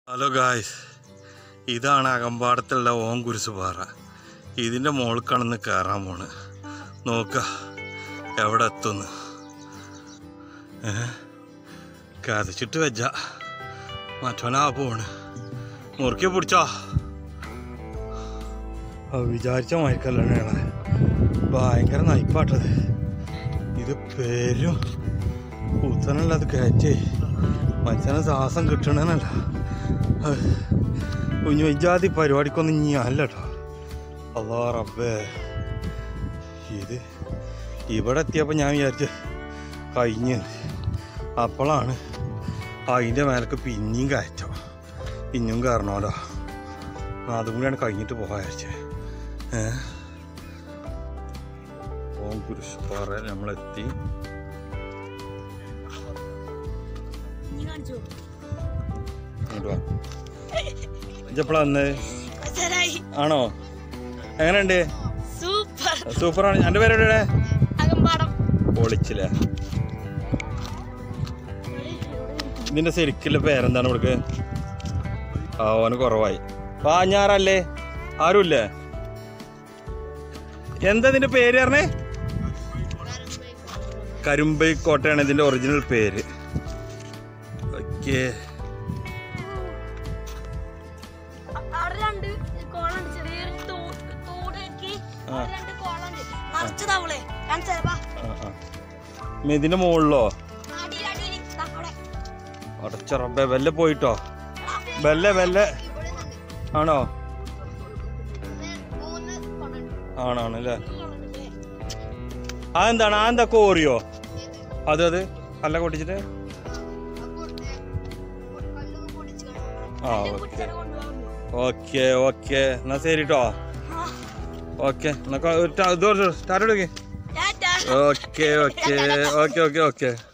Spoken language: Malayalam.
ഹലോ ഗായ്സ് ഇതാണ് അകമ്പാടത്തുള്ള ഓം കുരിശ് പാറ ഇതിൻ്റെ മുകളിൽ കടന്ന് കയറാൻ പോണ് നോക്ക എവിടെ എത്തുന്നു ഏ കതച്ചിട്ട് വെച്ച മറ്റവനാ പോണ് മുറുക്കി പിടിച്ചോ ആ വിചാരിച്ച മയക്കല്ലാണ് ഭയങ്കര നയിപ്പാട്ടത് ഇത് പേരും കുത്തനല്ല അത് കയറ്റേ മനുഷ്യനെ ശ്വാസം കിട്ടണനല്ല കുഞ്ഞു ഇജാതി പരിപാടിക്കൊന്നും ഇനി അല്ല കേട്ടോ അല്ലാ റബ്ബേ ഇത് ഇവിടെ എത്തിയപ്പോൾ ഞാൻ വിചാരിച്ച് കഴിഞ്ഞ് അപ്പോഴാണ് അതിൻ്റെ മേലേക്ക് പിന്നെയും കയറ്റം പിന്നെയും കയറണമല്ലോ അതും കൂടിയാണ് കഴിഞ്ഞിട്ട് പോകാൻ വിചാരിച്ചത് ഏ ഓം കുരിശ് പാറ നമ്മളെത്തി നീ കാണിച്ചോ ഇങ്ങോട്ട് വാ ഇജെപ്പോഴാ വന്ന് കൊച്ചരായി ആണോ എങ്ങനെയുണ്ട് സൂപ്പർ സൂപ്പറാണ് എൻ്റെ പേര് എവിടെയാണ് അകമ്പാടം പൊളിച്ചില്ലേ ഇതിന്റെ ശരിക്കുള്ള പേരെന്താണ് ഇവിടേക്ക് ആ ഓന് കുറവായി പാഞ്ഞാറല്ലേ ആരുമില്ലേ എന്താ ഇതിന്റെ പേര് പറഞ്ഞേ കരുമ്പൈ കോട്ടയാണ് ഇതിന്റെ ഒറിജിനൽ പേര് ഓക്കേ അവിടെ രണ്ട് കോളുണ്ട് ചെറിയൊരു തോ- തോടാക്കി ആ. അവിടെ രണ്ട് കോളുണ്ട് നിറച്ചതാവളെ കാണിച്ചാ ആ ആ ഇനി ഇതിന്റെ മുകളിലോ അടിയിൽ അടിയിൽ ദാ അവിടെ അടച്ച റബ്ബേ വെല്ല പോയിട്ടോ എടാ, വെല്ല വെല്ല ഇവിടെ നിന്നുണ്ട്. ആണോ ദേ മൂന്ന് കോളുണ്ട്. ആണാണ് അല്ലേ മൂന്ന് കോളുണ്ട് ദേ. അതെന്താണ് ആ എന്താ കോറിയോ അത് അത് കല്ല കൊട്ടിച്ചിട്ട് അപ്പൊ ദേ, ഒരു കല്ലൊക്കെ പൊടിച്ച് കാണും. ആ കല്ല് ഓക്കെ പൊട്ടിച്ചാണ് കൊണ്ടുപോകുന്നത്. ഓക്കെ ഓക്കെ എന്നാ ശരി കേട്ടോ ആ, ഓക്കെ എന്നാ സ്റ്റാർട്ട് എടുക്കേ ടാറ്റാ. Okay okay okay okay okay